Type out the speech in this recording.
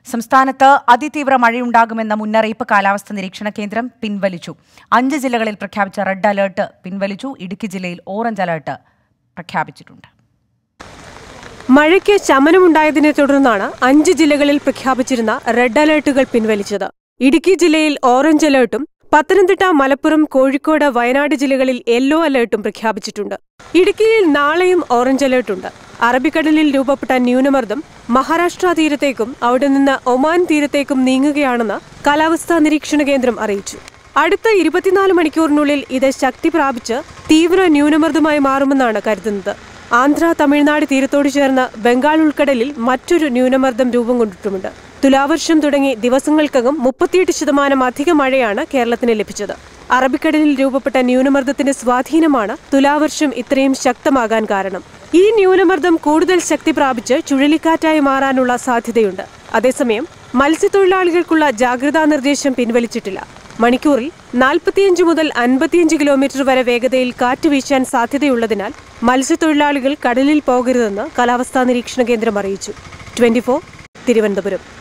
സംസ്ഥാനത്ത് അതിതീവ്ര മഴയുണ്ടാകുമെന്ന മുന്നറിയിപ്പ് കാലാവസ്ഥാ നിരീക്ഷണ കേന്ദ്രം പിൻവലിച്ചു അഞ്ച് ജില്ലകളിൽ പ്രഖ്യാപിച്ച റെഡ് അലേർട്ട് പിൻവലിച്ചു ഇടുക്കി ജില്ലയിൽ ഓറഞ്ച് അലേർട്ട് പ്രഖ്യാപിച്ചിട്ടുണ്ട് മഴയ്ക്ക് ശമനമുണ്ടായതിനെ തുടർന്നാണ് അഞ്ച് ജില്ലകളിൽ പ്രഖ്യാപിച്ചിരുന്ന റെഡ് അലേർട്ടുകൾ പിൻവലിച്ചത് ഇടുക്കി ജില്ലയിൽ ഓറഞ്ച് അലേർട്ടും പത്തനംതിട്ട മലപ്പുറം കോഴിക്കോട് വയനാട് ജില്ലകളിൽ യെല്ലോ അലേർട്ടും പ്രഖ്യാപിച്ചിട്ടുണ്ട് ഇടുക്കിയിൽ നാളെയും ഓറഞ്ച് അലേർട്ടുണ്ട് അറബിക്കടലിൽ രൂപപ്പെട്ട ന്യൂനമർദ്ദം മഹാരാഷ്ട്ര തീരത്തേക്കും അവിടെ നിന്ന് ഒമാൻ തീരത്തേക്കും നീങ്ങുകയാണെന്ന് കാലാവസ്ഥാ നിരീക്ഷണ കേന്ദ്രം അറിയിച്ചു അടുത്ത ഇരുപത്തിനാല് മണിക്കൂറിനുള്ളിൽ ഇത് ശക്തി പ്രാപിച്ച് തീവ്ര ന്യൂനമർദ്ദമായി മാറുമെന്നാണ് കരുതുന്നത് ആന്ധ്ര തമിഴ്നാട് തീരത്തോട് ചേർന്ന് ബംഗാൾ ഉൾക്കടലിൽ മറ്റൊരു ന്യൂനമർദ്ദം രൂപം കൊണ്ടിട്ടുമുണ്ട് തുലാവർഷം തുടങ്ങി ദിവസങ്ങൾക്കകം മുപ്പത്തിയെട്ട് ശതമാനം അധിക മഴയാണ് കേരളത്തിന് ലഭിച്ചത് അറബിക്കടലിൽ രൂപപ്പെട്ട ന്യൂനമർദ്ദത്തിന്റെ സ്വാധീനമാണ് തുലാവർഷം ഇത്രയും ശക്തമാകാൻ കാരണം ഈ ന്യൂനമർദ്ദം കൂടുതൽ ശക്തി പ്രാപിച്ച് ചുഴലിക്കാറ്റായി മാറാനുള്ള സാധ്യതയുണ്ട് അതേസമയം മത്സ്യത്തൊഴിലാളികൾക്കുള്ള ജാഗ്രതാ നിർദ്ദേശം പിൻവലിച്ചിട്ടില്ല മണിക്കൂറിൽ നാൽപ്പത്തിയഞ്ച് മുതൽ അൻപത്തിയഞ്ച് കിലോമീറ്റർ വരെ വേഗതയിൽ കാറ്റ് വീശാൻ സാധ്യതയുള്ളതിനാൽ മത്സ്യത്തൊഴിലാളികൾ കടലിൽ പോകരുതെന്ന് കാലാവസ്ഥാ നിരീക്ഷണ കേന്ദ്രം അറിയിച്ചു ട്വന്റി തിരുവനന്തപുരം